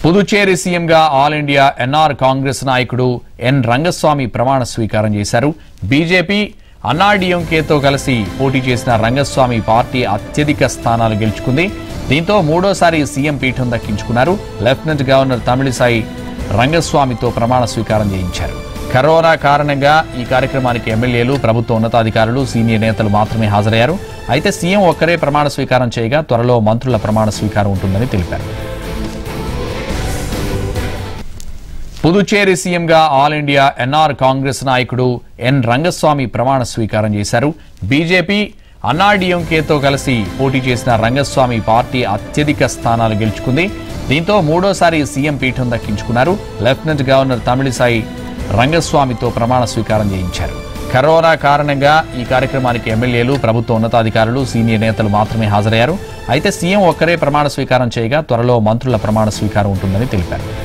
పుదుచ్చేరి సీఎంగా all India NR Congress నాయకుడు ఎన్ రంగస్వామి ప్రమాణ స్వీకారం చేశారు బీజేపీ అన్నాడీఎంకేతో కలిసి పోటీ చేసిన రంగస్వామి పార్టీ అత్యధిక స్థానాలు గెలుచుకుంది దీంతో మూడోసారి సీఎం పీఠం దక్కించుకున్నారు లెఫ్టినెంట్ గవర్నర్ తమిళిసాయి రంగస్వామితో ప్రమాణ స్వీకారం చేయించారు కరోనా కారణంగా ఈ కార్యక్రమానికి ఎమ్మెల్యేలు ప్రభుత్వ ఉన్నతాధికారులు సీనియర్ నేతలు మాత్రమే హాజరయ్యారు అయితే సీఎం ఒక్కరే ప్రమాణ స్వీకారం చేయగా త్వరలో మంత్రుల ప్రమాణ స్వీకారం ఉంటుందని తెలిపారు పుదుచ్చేరి సీఎంగా ఆల్ ఇండియా ఎన్ఆర్ కాంగ్రెస్ నాయకుడు ఎన్ రంగస్వామి ప్రమాణ స్వీకారం చేశారు బీజేపీ అన్నాడీఎంకేతో కలిసి పోటీ చేసిన రంగస్వామి పార్టీ అత్యధిక స్థానాలు గెలుచుకుంది దీంతో మూడోసారి సీఎం పీఠం దక్కించుకున్నారు లెఫ్టినెంట్ గవర్నర్ తమిళిసాయి రంగస్వామితో ప్రమాణ స్వీకారం చేయించారు కరోనా కారణంగా ఈ కార్యక్రమానికి ఎమ్మెల్యేలు ప్రభుత్వ ఉన్నతాధికారులు సీనియర్ నేతలు మాత్రమే హాజరయ్యారు అయితే సీఎం ఒక్కరే ప్రమాణ స్వీకారం చేయగా త్వరలో మంత్రుల ప్రమాణ స్వీకారం ఉంటుందని తెలిపారు